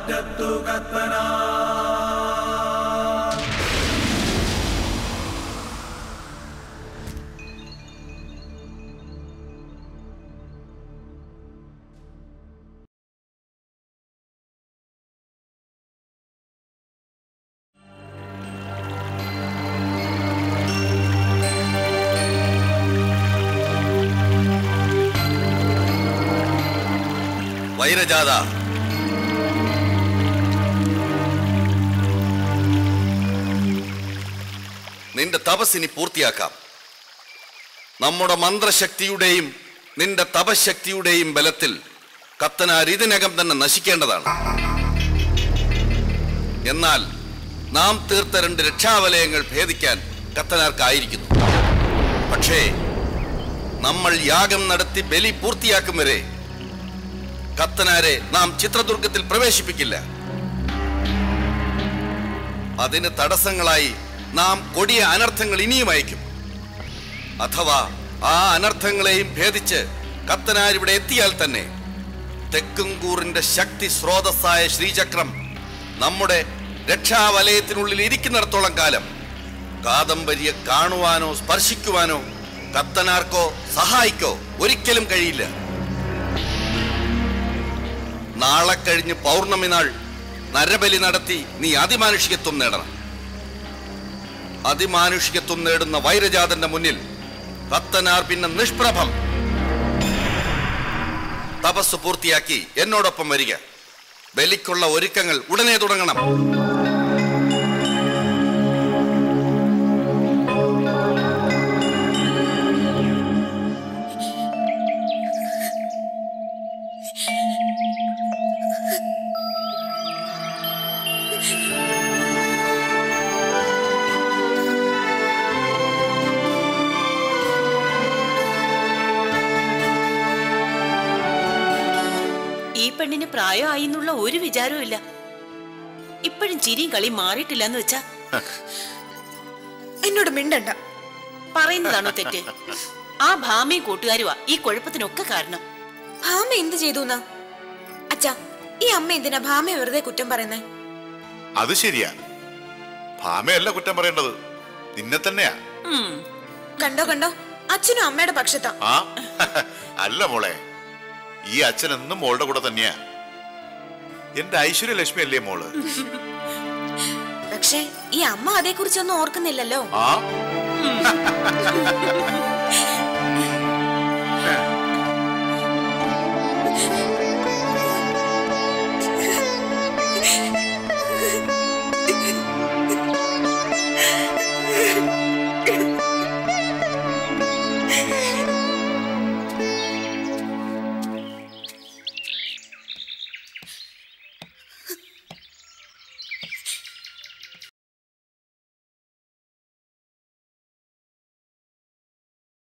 മുറ്റത്തു കത്തന വൈരജാത നിന്റെ തപസ്സിനി പൂർത്തിയാക്കാം നമ്മുടെ മന്ത്രശക്തിയുടെയും നിന്റെ തപശക്തിയുടെയും ബലത്തിൽ കത്തനാർ ഇതിനകം തന്നെ നശിക്കേണ്ടതാണ് എന്നാൽ നാം തീർത്ത രണ്ട് രക്ഷാവലയങ്ങൾ ഭേദിക്കാൻ കത്തനാർക്കായിരിക്കുന്നു പക്ഷേ നമ്മൾ യാഗം നടത്തി ബലി പൂർത്തിയാക്കും വരെ കത്തനാരെ നാം ചിത്രദുർഗത്തിൽ പ്രവേശിപ്പിക്കില്ല അതിന് തടസ്സങ്ങളായി നാം കൊടിയ അനർത്ഥങ്ങൾ ഇനിയും അയക്കും അഥവാ ആ അനർത്ഥങ്ങളെയും ഭേദിച്ച് കത്തനാർ ഇവിടെ എത്തിയാൽ തന്നെ തെക്കുംകൂറിന്റെ ശക്തി സ്രോതസ്സായ ശ്രീചക്രം നമ്മുടെ രക്ഷാവലയത്തിനുള്ളിൽ ഇരിക്കുന്നിടത്തോളം കാലം കാദംബരിയെ കാണുവാനോ സ്പർശിക്കുവാനോ കത്തനാർക്കോ സഹായിക്കോ ഒരിക്കലും കഴിയില്ല നാളെ കഴിഞ്ഞ് പൗർണമി നാൾ നരബലി നടത്തി നീ അതിമാനുഷികത്വം നേടണം അതിമാനുഷികത്വം നേടുന്ന വൈരജാതന്റെ മുന്നിൽ കത്തനാർ പിന്നെ നിഷ്പ്രഭം തപസ് പൂർത്തിയാക്കി എന്നോടൊപ്പം വരിക ബലിക്കുള്ള ഒരുക്കങ്ങൾ ഉടനെ തുടങ്ങണം ഈ പെണ്ണിന് പ്രായമായി എന്നുള്ള ഒരു വിചാരവും ഇല്ല ഇപ്പോഴും ചിരിയും കളി മാറിയിട്ടില്ല എന്ന് വെച്ചാ എന്നോട് മിണ്ടണ്ട പറയുന്നതാണോ തെറ്റ് ആ ഭാമയും കൂട്ടുകാരുവാ ഈ കുഴപ്പത്തിനൊക്കെ കാരണം ഭാമ എന്ത് ചെയ്തു എന്നാ അച്ഛാ ഈ അമ്മ എന്തിനാ ഭാമയെ വെറുതെ കുറ്റം പറയുന്നേ അത് ശരിയാ ഭാമയല്ല കുറ്റം പറയേണ്ടത് നിന്നെ തന്നെയാ ഉം. കണ്ടോ കണ്ടോ അച്ഛനും അമ്മയുടെ പക്ഷത്താ ആ അല്ല മോളെ ഈ അച്ഛൻ എന്നും മോളുടെ കൂടെ തന്നെയാ എന്റെ ഐശ്വര്യലക്ഷ്മി അല്ലേ മോള് പക്ഷേ ഈ അമ്മ അതേക്കുറിച്ചൊന്നും ഓർക്കുന്നില്ലല്ലോ ആ